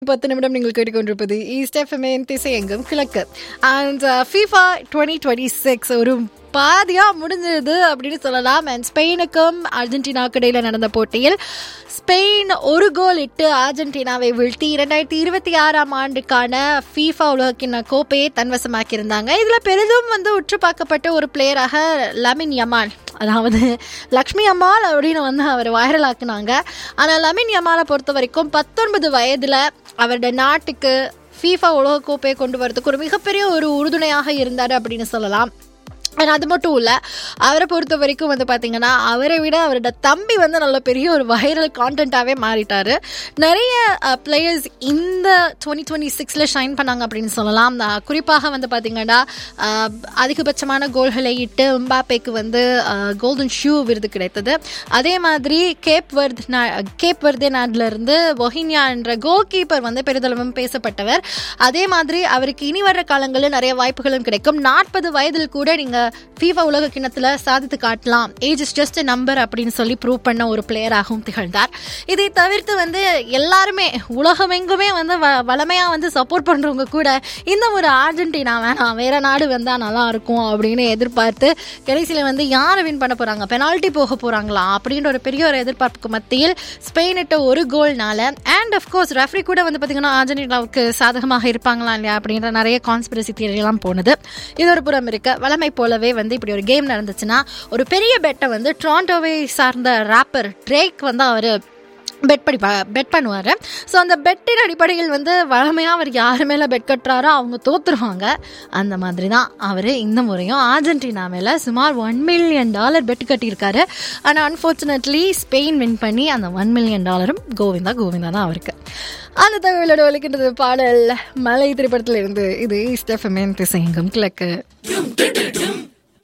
பத்து நிமிடம் நீங்கள் கேட்டுக்கொண்டிருப்பது ஈஸ்ட் எஃப்எம்ஏன் திசை எங்கும் கிழக்கு and FIFA twenty twenty six ஒரு பாதியா முடிஞ்சது அப்படின்னு சொல்லலாம் அண்ட் ஸ்பெயினுக்கும் அர்ஜென்டினாவுக்கு இடையில நடந்த போட்டியில் ஸ்பெயின் ஒரு கோல் இட்டு அர்ஜென்டினாவை வீழ்த்தி இரண்டாயிரத்தி இருபத்தி ஆறாம் ஆண்டுக்கான ஃபீஃபா உலகக்கிண்ண கோப்பையை தன்வசமாக்கியிருந்தாங்க இதில் பெரிதும் வந்து உற்று பார்க்கப்பட்ட ஒரு பிளேயராக லமின் யமால் அதாவது லக்ஷ்மி அம்மாள் அப்படின்னு வந்து அவர் வைரல் ஆக்குனாங்க ஆனால் லமின் யமாலை பொறுத்த வரைக்கும் பத்தொன்பது வயதில் அவருடைய நாட்டுக்கு ஃபீஃபா உலகக்கோப்பையை கொண்டு வரதுக்கு ஒரு மிகப்பெரிய ஒரு உறுதுணையாக இருந்தார் அப்படின்னு சொல்லலாம் ஆனால் அது மட்டும் இல்லை அவரை பொறுத்த வரைக்கும் வந்து பார்த்தீங்கன்னா அவரை விட அவரோட தம்பி வந்து நல்ல பெரிய ஒரு வைரல் கான்டென்ட்டாகவே மாறிட்டார் நிறைய பிளேயர்ஸ் இந்த டுவெண்ட்டி டுவெண்ட்டி சிக்ஸில் ஷைன் பண்ணாங்க அப்படின்னு சொல்லலாம் அஹ், குறிப்பாக வந்து பார்த்தீங்கன்னா அஹ், அதிகபட்சமான கோல்களை இட்டு எம்பாப்பேக்கு வந்து கோல்டன் ஷூ விருது கிடைத்தது அதே மாதிரி கேப் வர்த் நா கேப் வர்தே நாட்டிலிருந்து பொஹினியா என்ற கோல் கீப்பர் வந்து பெரிதளவும் பேசப்பட்டவர் அதே மாதிரி அவருக்கு இனி வர்ற காலங்களில் நிறைய வாய்ப்புகளும் கிடைக்கும் நாற்பது வயதில் கூட நீங்கள் ஃபீஃபா உலக கிண்ணத்தில் சாதித்து காட்டலாம் ஏஜ் இஸ் ஜஸ்ட் நம்பர் அப்படின்னு சொல்லி ப்ரூவ் பண்ண ஒரு பிளேயராகவும் திகழ்ந்தார் இதை தவிர்த்து வந்து எல்லாருமே உலகமெங்குமே வந்து வ வளமையாக வந்து சப்போர்ட் பண்ணுறவங்க கூட இந்த ஒரு அர்ஜென்டினா வேணாம் வேற நாடு வந்தால் நல்லா இருக்கும் அப்படின்னு எதிர்பார்த்து கடைசியில் வந்து யாரை வின் பண்ண போகிறாங்க பெனால்ட்டி போக போகிறாங்களா அப்படின்ற ஒரு பெரிய ஒரு எதிர்பார்ப்புக்கு மத்தியில் ஸ்பெயினிட்ட ஒரு கோல்னால அண்ட் அஃப்கோர்ஸ் ரெஃப்ரி கூட வந்து பார்த்தீங்கன்னா அர்ஜென்டினாவுக்கு சாதகமாக இருப்பாங்களா இல்லையா அப்படின்ற நிறைய கான்ஸ்பிரசி தியரியெல்லாம் போனது இது ஒரு புறம் இருக்க வளமை போலவே வந்து இப்படி ஒரு கேம் நடந்துச்சுன்னா ஒரு பெரிய பெட்டை வந்து ட்ராண்டோவை சார்ந்த ராப்பர் ட்ரேக் வந்து அவர் பெட் படி பெட் பண்ணுவார் ஸோ அந்த பெட்டின் அடிப்படையில் வந்து வழமையாக அவர் யார் மேலே பெட் கட்டுறாரோ அவங்க தோத்துருவாங்க அந்த மாதிரி தான் அவர் இந்த முறையும் அர்ஜென்டினா மேலே சுமார் ஒன் மில்லியன் டாலர் பெட் கட்டியிருக்காரு ஆனால் அன்ஃபார்ச்சுனேட்லி ஸ்பெயின் வின் பண்ணி அந்த ஒன் மில்லியன் டாலரும் கோவிந்தா கோவிந்தா தான் அவருக்கு அந்த தகவலோட ஒழிக்கின்றது பாடல் மலை திரைப்படத்தில் இருந்து இது ஈஸ்ட் எஃப்எம்என் திசையங்கம் கிழக்கு